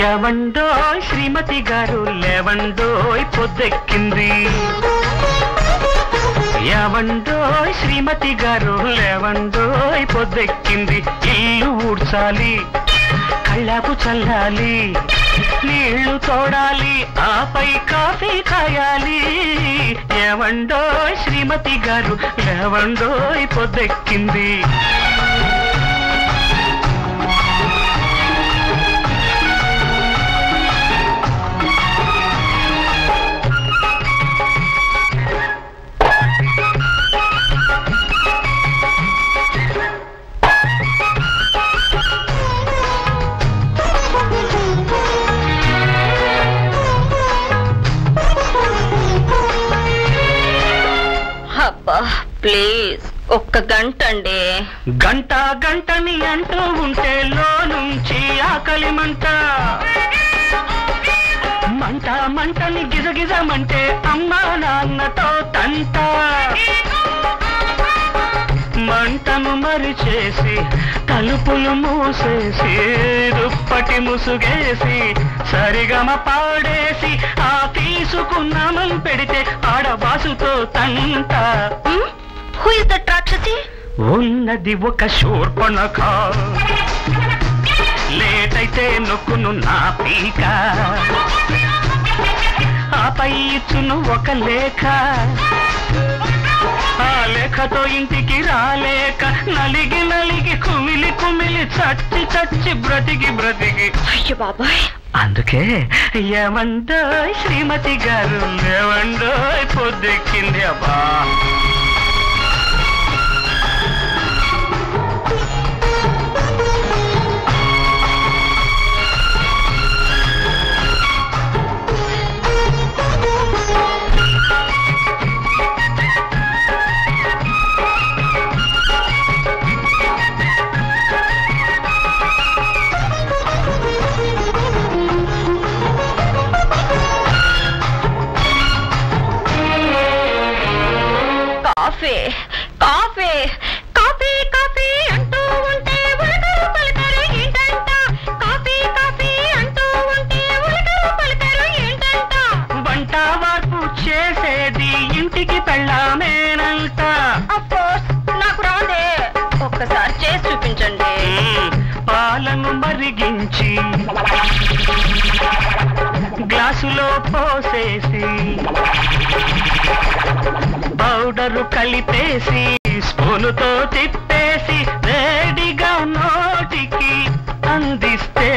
ఏవండో శ్రీమతి గారు లేవండోయ్ పొద్దెక్కింది ఏవండో శ్రీమతి గారు లేవండోయ్ పొద్దెక్కింది ఇల్లు ఊడ్చాలి కళ్ళకు చల్లాలి నీళ్లు తోడాలి ఆపై కాఫీ కాయాలి ఏవండో శ్రీమతి గారు లేవండోయ్ పొద్దెక్కింది అబ్బా ప్లీజ్ ఒక్క గంట అండి గంట గంటని అంటూ ఉంటే లో నుంచి ఆకలి మంట మంట మంటని గిజగిజమంటే అమ్మా నాన్నతో తంట మంటను మరిచేసి తలుపులు మూసేసి దుప్పటి ముసుగేసి సరిగమ పాడేసి ఆ తీసుకున్నామని పెడితే ఆడవాసుతో తంట హూ ఇస్ దట్ రాక్షసి ఉన్నది ఒక శూర్పణఖ లేటైతే నొక్కును నా పీక ఆపై ఇచ్చును ఒక లేఖ ఆ లేఖతో ఇంటికి రాలేక నలిగి నలిగి కుమిలి కుమిలి చచ్చి చచ్చి బ్రతికి బ్రతికి అయ్యో బాబాయ్ అందుకే ఏమండో శ్రీమతి గారు ఏమండో పొద్దెక్కింది అబ్బా కాఫీ కాఫీ కాఫీ కాఫీ అంటూ ఉంటే ఉలకలు పలకరు ఏంటంట కాఫీ కాఫీ అంటూ ఉంటే ఉలకలు పలకరు ఏంటంట వంట వార్పు చేసేది ఇంటికి పెళ్ళామేనంట అఫ్కోర్స్ నాకు రాదే ఒక్కసారి చేసి చూపించండి మ్మ్. పాలను మరిగించి గ్లాసులో పోసేసి పౌడరు కలిపేసి స్పూనుతో తిప్పేసి వేడిగా నోటికి అందిస్తే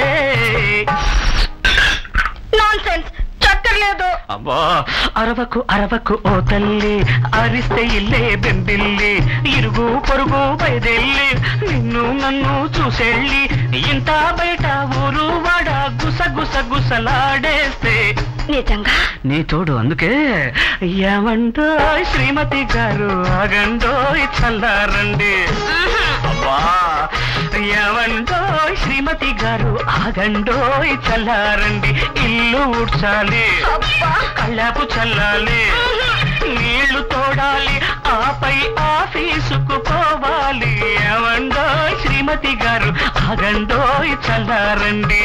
నాన్ సెన్స్ చక్కర్లేదు అబ్బా అరవకు అరవకు ఓ తల్లి అరిస్తే ఇల్లే బెంబిల్లి ఇరుగు పొరుగు బయదెల్లి నిన్ను నన్ను చూసెళ్ళి ఇంత బయట ఊరు వాడ గుస గుస గుసలాడేస్తే నిజంగా నీ తోడు అందుకే ఏమంటో శ్రీమతి గారు ఆగండో చల్లారండి అబ్బా ఏమంటో శ్రీమతి గారు ఆగండో చల్లారండి ఇల్లు ఊడ్చాలి అబ్బా కళ్ళాపు చల్లాలి నీళ్లు తోడాలి ఆపై ఆఫీసుకు పోవాలి ఏమండో శ్రీమతి గారు ఆగండో చల్లారండి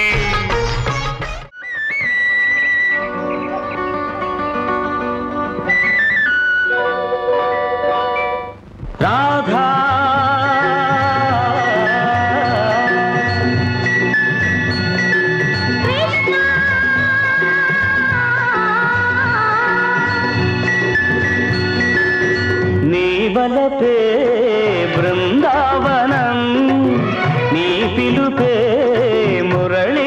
రాధా నీ బలపే బృందావనం నీ పిలుపే మురళీ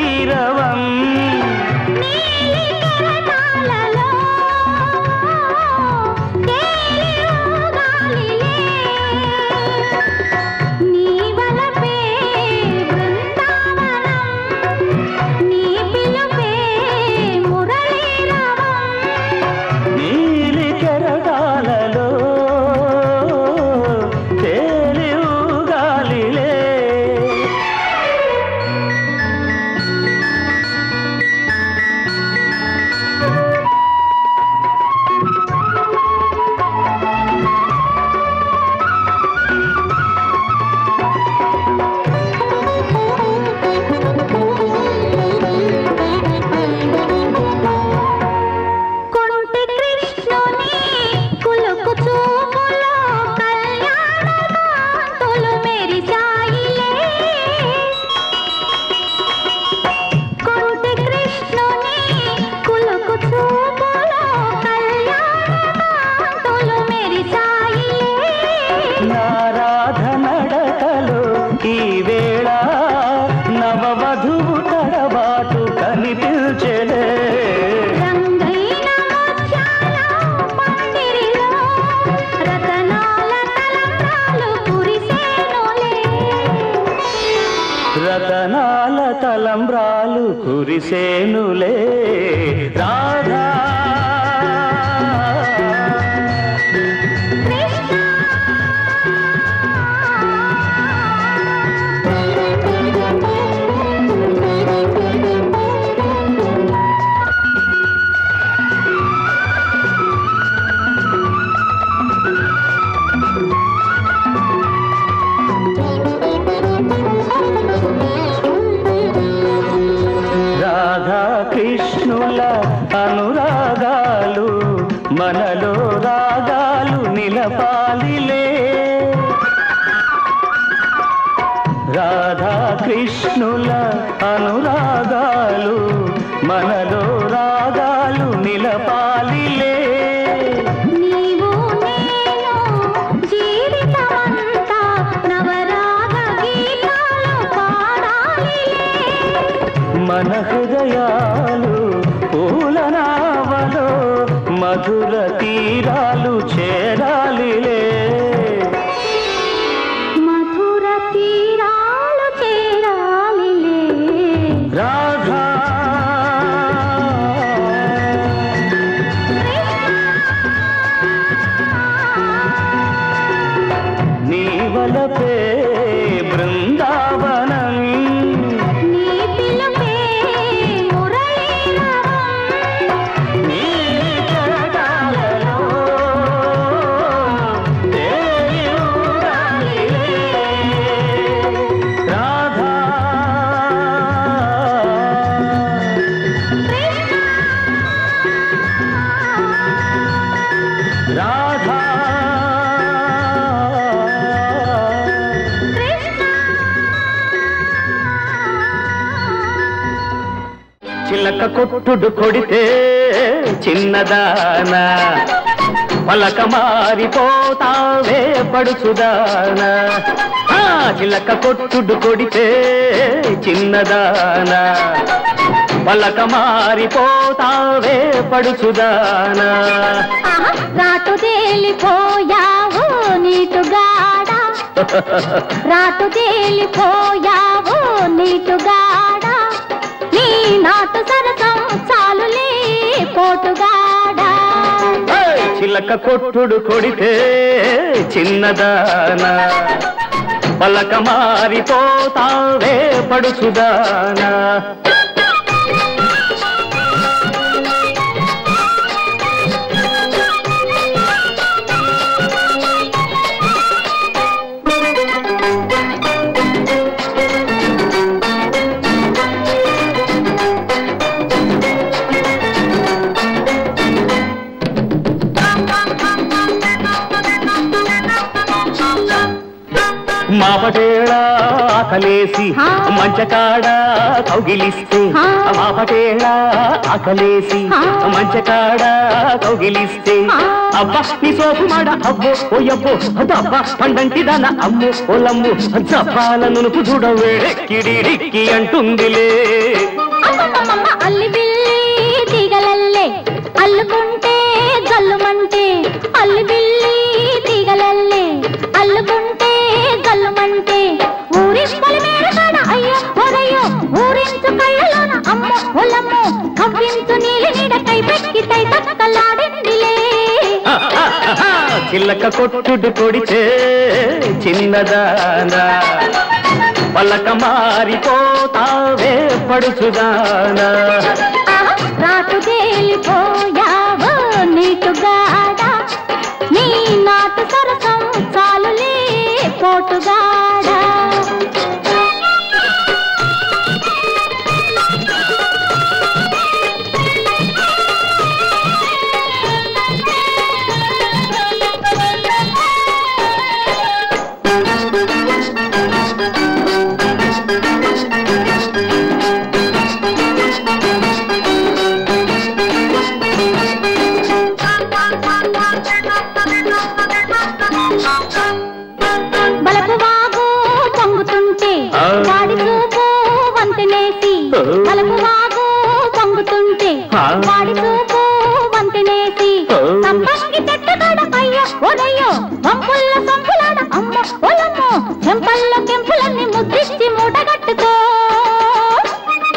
తలంబ్రాలు కురిసేనులే రాధా రాధా కృష్ణుల అనురాగాలు మనలో రాగాలు నిలపాలిలే రాధా కృష్ణుల అనురాగాలు మనలో రాగాలు నిలపాలిలే నీవు నేను జీవితమంతా నవరాగ గీతాలు పాడాలిలే మన హృదయాలు పూలనావలో మధుర తీరాలు చేరాలిలే మధుర తీరాలు చేరాలిలే రాధా నీ వలపే బృందావనం నీ పిలుపే మురళీరవం నీ కరటాలలో తేలి ఊగాలిలే. రాధా రాధా చిలక కొట్టుడు కొడితే చిన్నదానా పలక మారిపోతావే పడుచుదానా ఆ, చిలక కొట్టుడు కొడితే చిన్నదానా పలక మారిపోతావే పడుచుదానా ఆహా, రాటు తేలిపోయావు నీటుగాడ రాటు తేలిపోయావు నీటుగాడ నీ నాటు సరసం చాలులే పోటుగాడా ఏయ్! చిలక కొట్టుడు కొడితే చిన్నదానా పలక మారిపోతావే పడుచుదానా మాపటేళ ఆకలేసి ఆ. మంచకాడ కౌగిలిస్తే ఆ. మాపటేళ ఆకలేసి ఆ. మంచకాడ కౌగిలిస్తే ఆ. అబ్బా నీ సోపు మాడ అబ్బో ఓయబ్బో అబ్బా పండంటి దాన అమ్ము ఓలమ్ము జప్పాల నునుపు చూడవే కిడిడిక్కి అంటుందిలే అమ్మమ్మమ్మ అల్లి బిల్లి తీగలల్లే అల్లుకుంటే జల్లుమంటే అల్లి బిల్లి తీగలల్లే అల్లుకుంటే జల్లుమంటే ఊరి పొలిమేర కాడ అయ్యో ఒరయ్యో ఊరించు కళ్ళలోన అమ్మ ఒలమ్మో కవ్వించు నీలి నీడ కై పెక్కి తై తక్కలాడిందిలే చిల్లక కొట్టుడు కొడితే చిన్నదానా పలక మారిపోతావే పడుచుదానా ఆహా, రాటు తేలిపోయావు నీటుగాడ నీ నాటు సరసం చాలులే పోటుగాడా బలపు వాగు పొంగుతుంటే ఆ. వాడి చూపు వంతెనేసి ఆ. బలపు వాగు పొంగుతుంటే ఆ. వాడి చూపు వంతెనేసి ఆ. సంపంగి చెట్టుగాడ అయ్యో ఒరయ్యో వంపుల్ల సంపులాడ అమ్మ ఒలమ్మో చెంపల్లో కెంపులన్నీ ముద్దిచ్చి మూటగట్టుకో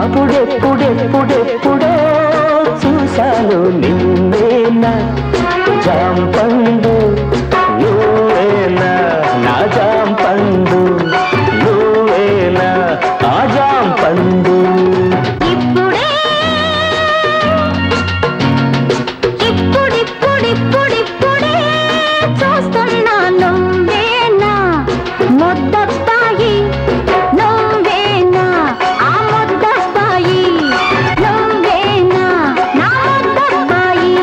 అప్పుడెప్పుడెప్పుడెప్పుడో చూశాను నిన్నేనా జాంపండు నువ్వేనా నా జాంపండు నువ్వేనా ఆ జాంపండు ఇప్పుడే ఇప్పుడిప్పుడిప్పుడిప్పుడే చూస్తున్నా నువ్వేనా ముద్దబ్బాయి నువ్వేనా ఆ ముద్దబ్బాయి నువ్వేనా నా ముద్దబ్బాయి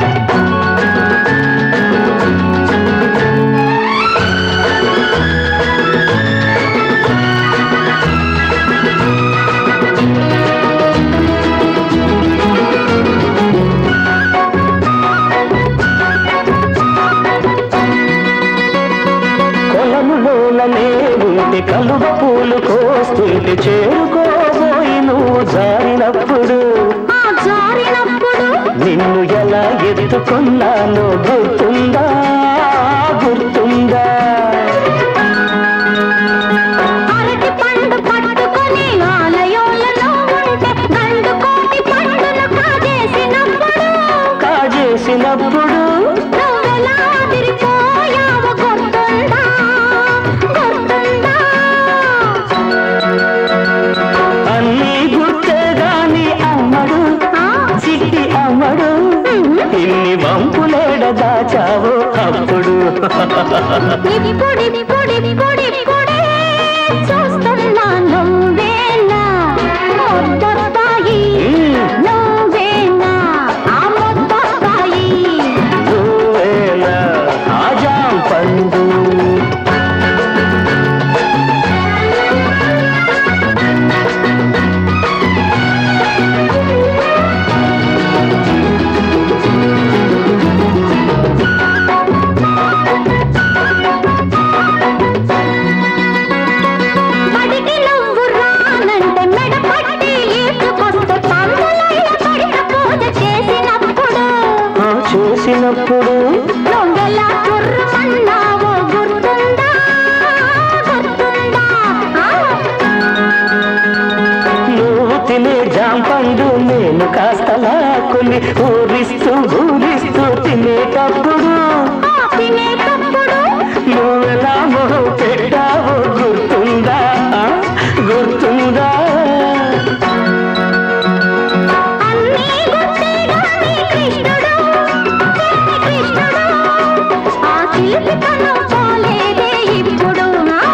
కొలనులోలనే ఉంటే కలువ పూలు కోస్తుంటే చేరుకోబోయి నువ్వు జారినప్పుడు ఆ జారినప్పుడు నిన్ను ఎలా ఎత్తుకున్నానో గుర్తుందా గుర్తుందా అరటి పండు పట్టుకొని ఆలయంలో ఉంటే గండు కోటి పండును కాజేసినప్పుడు కాజేసినప్పుడు నువ్వెలా తిరిగిపోయావో గుర్తుందా గుర్తుందా అన్నీ గుర్తే గాని అమ్మడు ఆ? చిట్టి అమ్మడు ఇన్ని వంపులేడ దాచావు అప్పుడు ఇప్పుడిప్పుడిప్పుడిప్పుడే చూస్తున్నా నువ్వేనా ముద్దబ్బాయి నువ్వేనా ఆ ముద్దబ్బాయి నువ్వేనా ఆజాం పండు బడికి నువ్వు రానంటే మెడ పట్టి ఈడ్చుకొస్తే పందులయ్య పడిన పూజ చేసినప్పుడు ఆ చేసినప్పుడు నువ్వెలా తుర్రుమన్నావో గుర్తుందా గుర్తుందా ఆ? నువ్వు తినే జాంపండు నేను కాస్త లాక్కుని ఊరిస్తూ ఊరిస్తూ తినేటప్పుడు ఆ తినేటప్పుడు నువ్వెలా మొహం పెట్టావో గుర్తుందా ఆ? గుర్తుందా అన్నీ గుర్తే గాని కృష్ణుడు చిన్ని కృష్ణుడు ఆ చిలిపితనం పోలేదే ఇప్పుడు ఆ?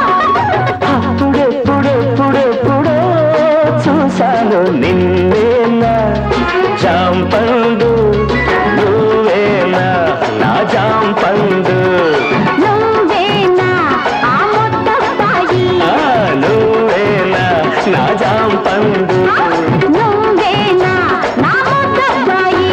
అప్పుడెప్పుడెప్పుడెప్పుడో చూశాను నిన్నేనా జాంపండు నువ్వేనా నా జాంపండు నువ్వేనా ఆ ముద్దబ్బాయి ఆ, నువ్వేనా నా జాంపండు నువ్వేనా నా ముద్దబ్బాయి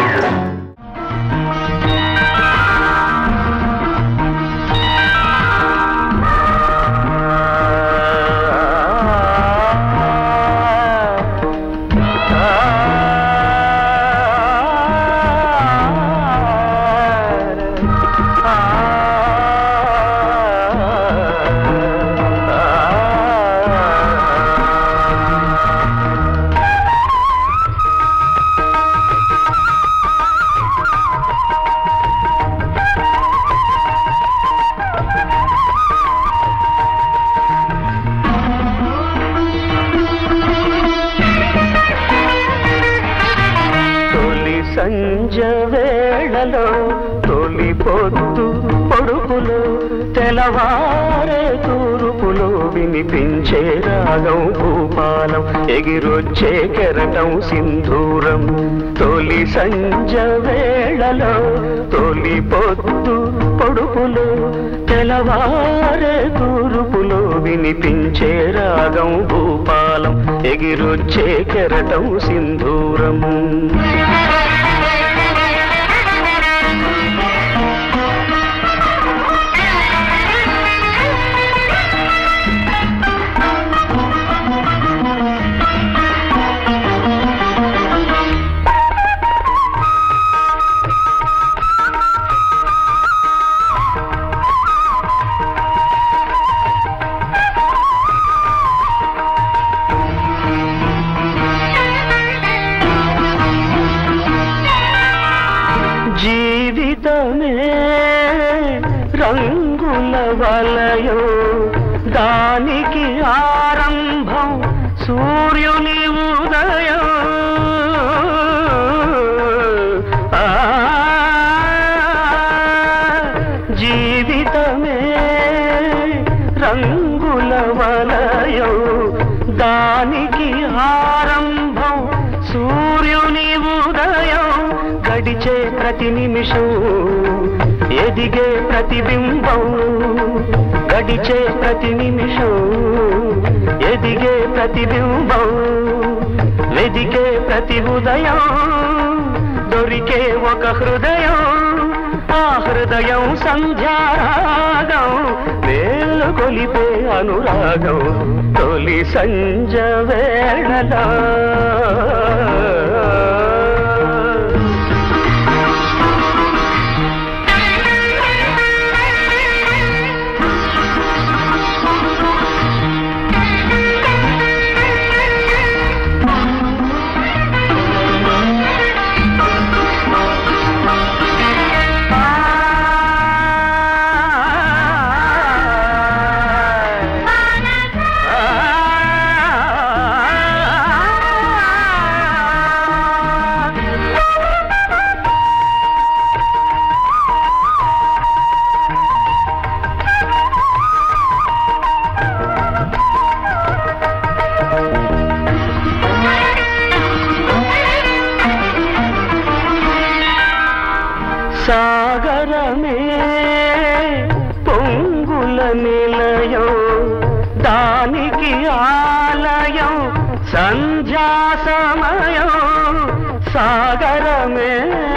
తొలి సంజ వేళలో తొలి పొద్దు పొడుపులో తెలవారే తూర్పులో వినిపించే రాగం భూపాలం ఎగిరొచ్చే కెరటం సింధూరం తొలి సంజ వేళలో తొలి పొద్దు పొడుపులో తెలవారే తూర్పులో వినిపించే రాగం భూపాలం ఎగిరొచ్చే కెరటం సింధూరం దానికి ఆరంభం సూర్యుని ఉదయం గడిచే ప్రతి నిమిషం ఎదిగే ప్రతిబింబం గడిచే ప్రతి నిమిషం ఎదిగే ప్రతిబింబం వెదికే ప్రతి ఉదయం దొరికే ఒక హృదయం ఆ హృదయం సంధ్యారాగం వేలు కొలిపే అనురాగం తొలి సంజ వేళలా సాగరమే పొంగుల నిలయం దానికి ఆలయం సంధ్యా సమయం సాగరమే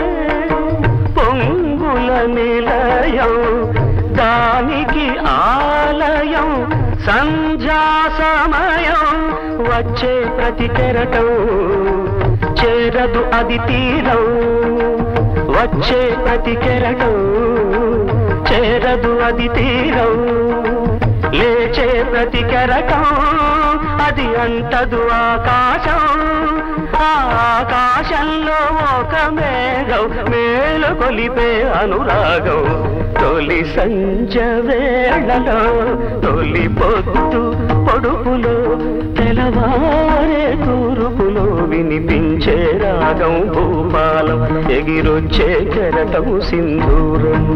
పొంగుల నిలయం దానికి ఆలయం సంధ్యా సమయం వచ్చే ప్రతి కెరటం చేరదు అది తీరం వచ్చే ప్రతి కెరటం చేరదు అది తీరం లేచే ప్రతి కెరటం అది అంటదు ఆకాశం ఆ ఆకాశంలో ఒక మేఘం మేలు కొలిపే అనురాగం తొలి సంజ వేళలో తొలి పొద్దు పొడుపులో తెలవారే తూర్పులో వినిపించే రాగం భూపాలం ఎగిరొచ్చే కెరటం సింధూరం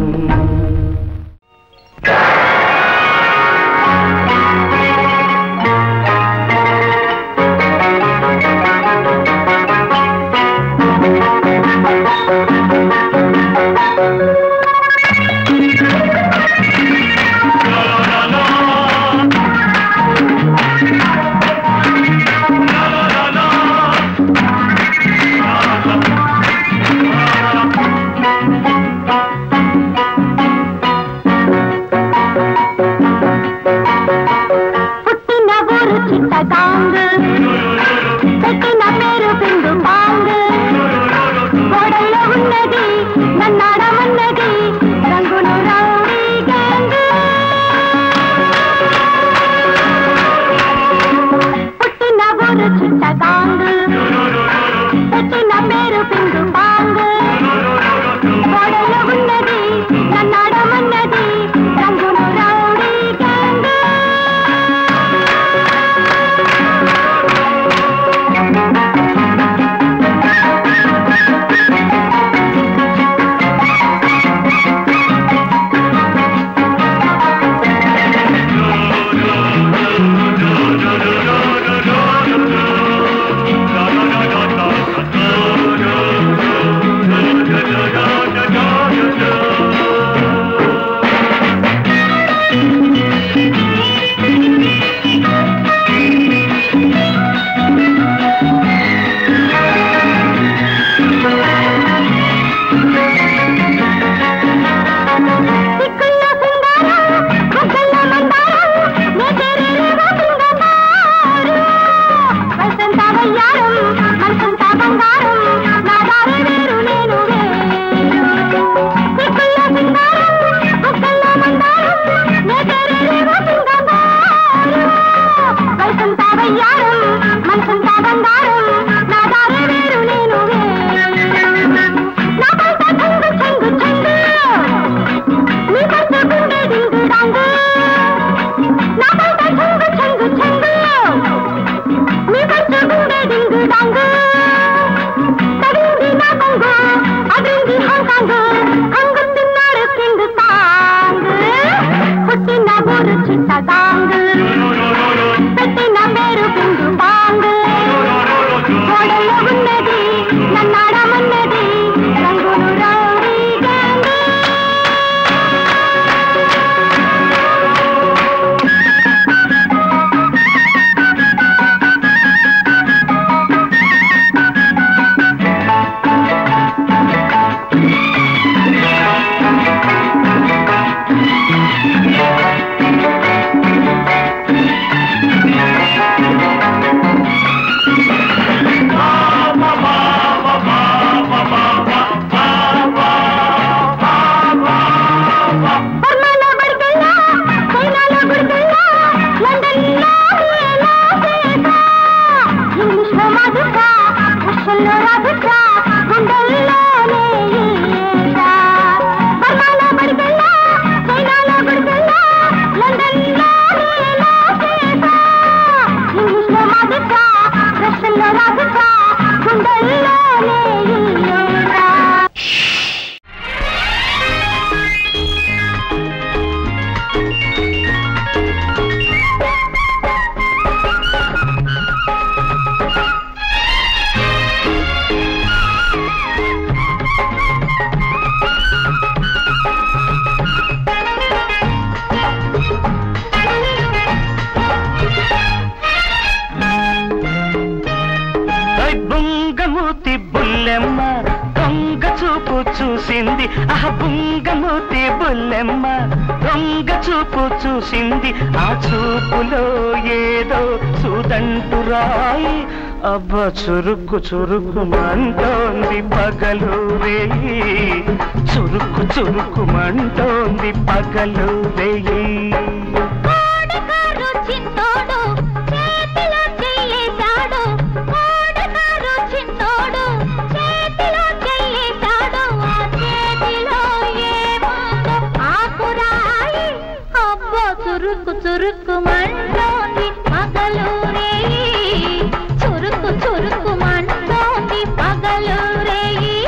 బుల్లెమ్మ దొంగ చూపు చూసింది ఆహ బుంగమూతి బుల్లెమ్మ దొంగ చూపు చూసింది ఆ చూపులో ఏదో సుదంటు రాయి అబ్బ చురుకు చురుకు మంటోంది పగలు రేయి చురుకు చురుకు మంటోంది పగలు రేయి కోడకారు చిన్నోడు చేతిలో చెయ్యేశాడు కోడకారు చిన్నోడు చేతిలో చెయ్యేశాడు ఆ చేతిలో ఏముందో ఆకురాయి అబ్బో చురుకు చురుకు మంటోంది పగలూరే చురుకు చురుకు మంటోంది పగలూరే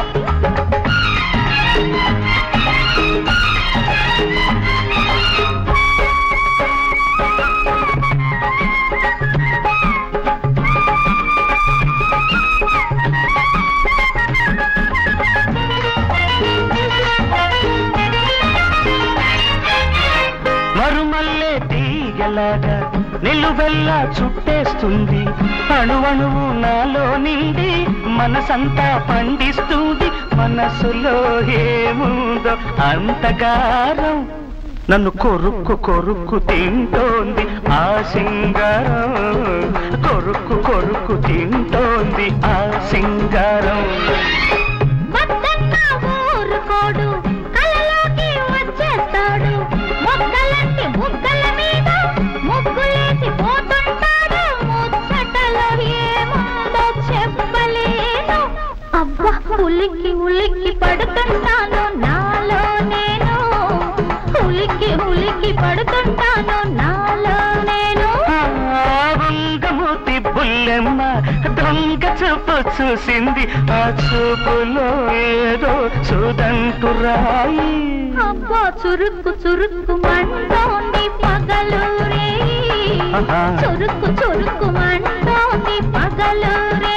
మరుమల్లే తీగలాగా నిలువెల్లా చుట్టేస్తుంది అణువణువు నాలో నిండి మనసంతా పండిస్తుంది మనసులో ఏముందో అంతగారం నన్ను కొరుక్కు కొరుక్కు తింటోంది ఆ సింగారం కొరుక్కు కొరుక్కు తింటోంది ఆ సింగారం వద్దన్న ఊరుకోడు కలలోకి వచ్చేస్తాడు మొక్కలంటి ముక్కల మీద ముగ్గులేసి పోతుంటాడు ముచ్చటలో ఏముందో చెప్పలేను అబ్బా ఉలిక్కి ఉలిక్కి పడుతుంటాను నాలో నేను ఉలిక్కి ఉలిక్కి పడుతుంటాను నాలో నేను వంగమూతి బుల్లెమ్మ దొంగ చూపు చూసింది ఆ చూపులో ఏదో చూదంటు రాయి అబ్బా చురుక్కు చురుక్కు మంటోంది పగలూరే ఆహా. చురుక్కు చురుక్కు మంటోంది పగలూరే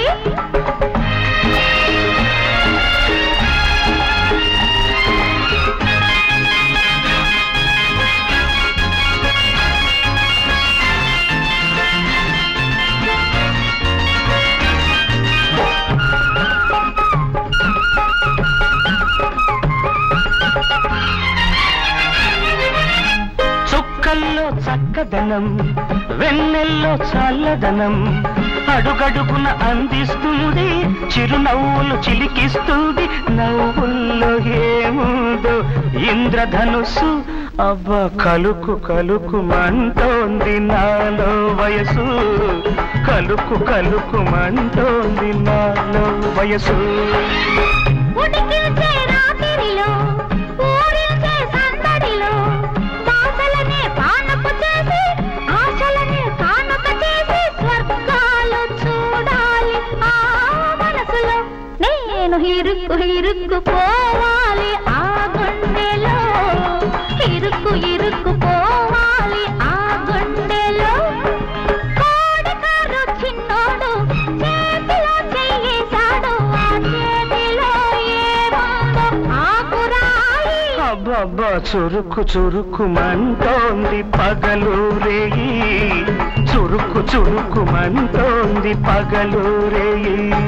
చుక్కల్లో చక్కదనం వెన్నెల్లో చల్లదనం అడుగడుగున అందిస్తుంది చిరునవ్వులు చిలికిస్తుంది నవ్వుల్లో ఏముందో ఇంద్రధనుస్సు అబ్బ కలుకు కలుకు మంటోంది నాలో వయసు కలుకు కలుకు మంటోంది నాలో వయసు ఉడికిల్చే రాత్రిలో ఊరిల్చే సందడిలో బాసలనే పానపు చేసి ఆశలనే కానుక చేసి స్వర్గాలు చూడాలి ఆ మనసులో నేను ఇరుక్కు ఇరుక్కు పోవాలి ఆ గుండెలో ఇరుక్కు ఇరుక్కు పోవాలి ఆ గుండెలో కోడికారు చిన్నోడు చేతిలో చెయ్యేశాడు ఆ చేతిలో ఏముందో ఆకురాయి అబ్బబ్బా చురుకు చురుకు మంటోంది పగలు రేయి చురుకు చురుకు మంటోంది పగలు రేయి